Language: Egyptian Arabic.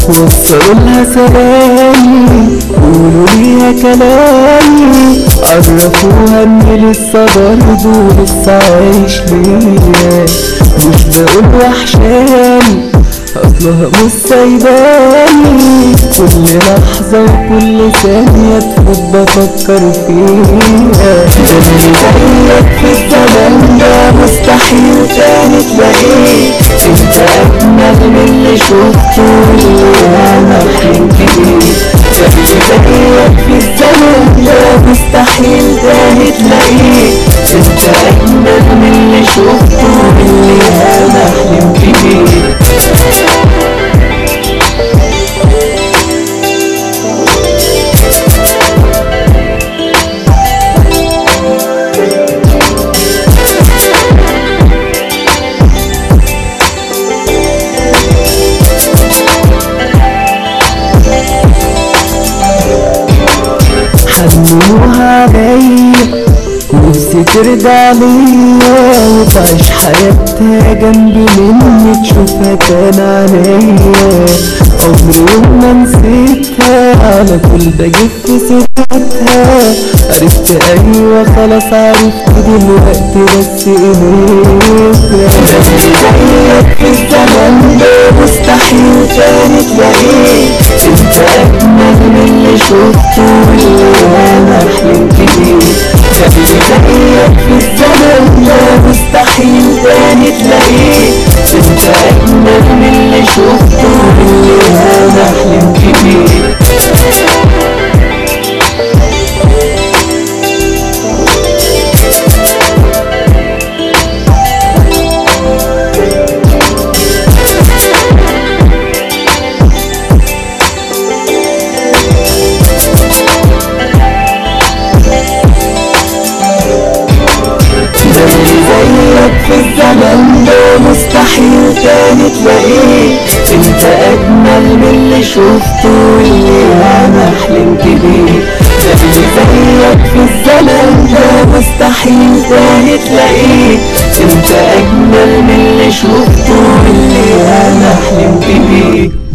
وصلها سلامي قولوا ليها كلامي عرفوها ان لسه برضه لسه عايش ليا مش بقول وحشاني اصلها مش سايباني كل لحظة وكل ثانية تفوت بفكر فيها ده اللي زيك في الزمن ده مستحيل تاني تلاقيه انت اجمل من اللي شفته واللي انا حلمت بيه ده اللي زيك في الزمن ده مستحيل تاني تلاقيه انت اجمل من اللي شفته واللي انا حلمت بيه حنوها عليا نفسي ترجع ليا وتعيش حياتها جنبي مني تشوفها تاني عليا عمري يوم ما نسيتها على طول بجيب في سيرتها عرفت ايوه خلاص عرفت دلوقتي بس قيمتها زيك في الزمن ده مستحيل تاني تلاقيه انت اجمل من اللي شفته واللي انا حلمت بيه ده اللي زيك في الزمن ده مستحيل تاني تلاقيه انت اجمل من اللي شفته واللي انا حلمت بيه ده اللي زيك في الزمن ده مستحيل تاني تلاقيه انت اجمل من اللي شفته واللي انا حلمت بيه ده اللي زيك في الزمن ده مستحيل تاني تلاقيه انت اجمل من اللي شفته واللي انا حلمت بيه